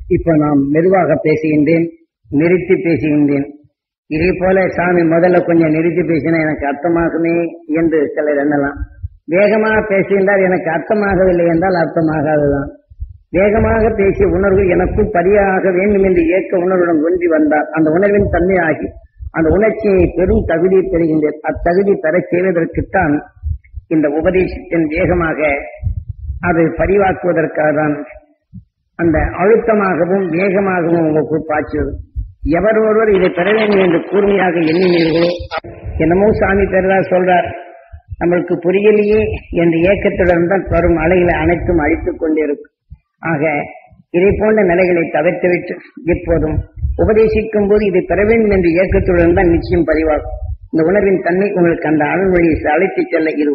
இப்ப நாம் மெதுவாக பேசுகின்றேன் நிறுத்தி பேசுகின்றேன் இதே போல சாமி முதல்ல கொஞ்சம் நிறுத்தி பேசினா எனக்கு அர்த்தமாகுமே என்று சிலர் எண்ணலாம் வேகமாக பேசுகின்றால் எனக்கு அர்த்தமாகவில்லை என்றால் அர்த்தமாகாதுதான் வேகமாக பேசிய உணர்வு எனக்கும் பதியாக வேண்டும் என்று ஏற்க உணர்வுடன் ஒன்றி வந்தார் அந்த உணர்வின் தன்மையாகி அந்த உணர்ச்சியை பெரும் தகுதி பெறுகின்றது அத்தகுதி பெறச் செய்வதற்குத்தான் இந்த உபதேசத்தின் வேகமாக அது பதிவாக்குவதற்காக தான் அந்த அழுத்தமாகவும் வேகமாகவும் உங்களுக்கு பாய்ச்சுவது எவர் ஒருவர் இதை பெற வேண்டும் என்று கூர்மையாக எண்ணினீர்களோ என்னமோ சாமி பெறதா சொல்றார் நம்மளுக்கு புரியலையே என்ற ஏக்கத்துடன் தான் வரும் அலைகளை அனைத்தும் அழித்துக் கொண்டிருக்கும் ஆக இதை போன்ற நிலைகளை தவிர்த்துவிட்டு எப்போதும் உபதேசிக்கும் போது இதை பெற வேண்டும் என்ற இயக்கத்துடன் தான் நிச்சயம் பதிவாகும் இந்த உணர்வின் தன்மை உங்களுக்கு அந்த அருள் வழியை அழைத்துச் செல்ல இது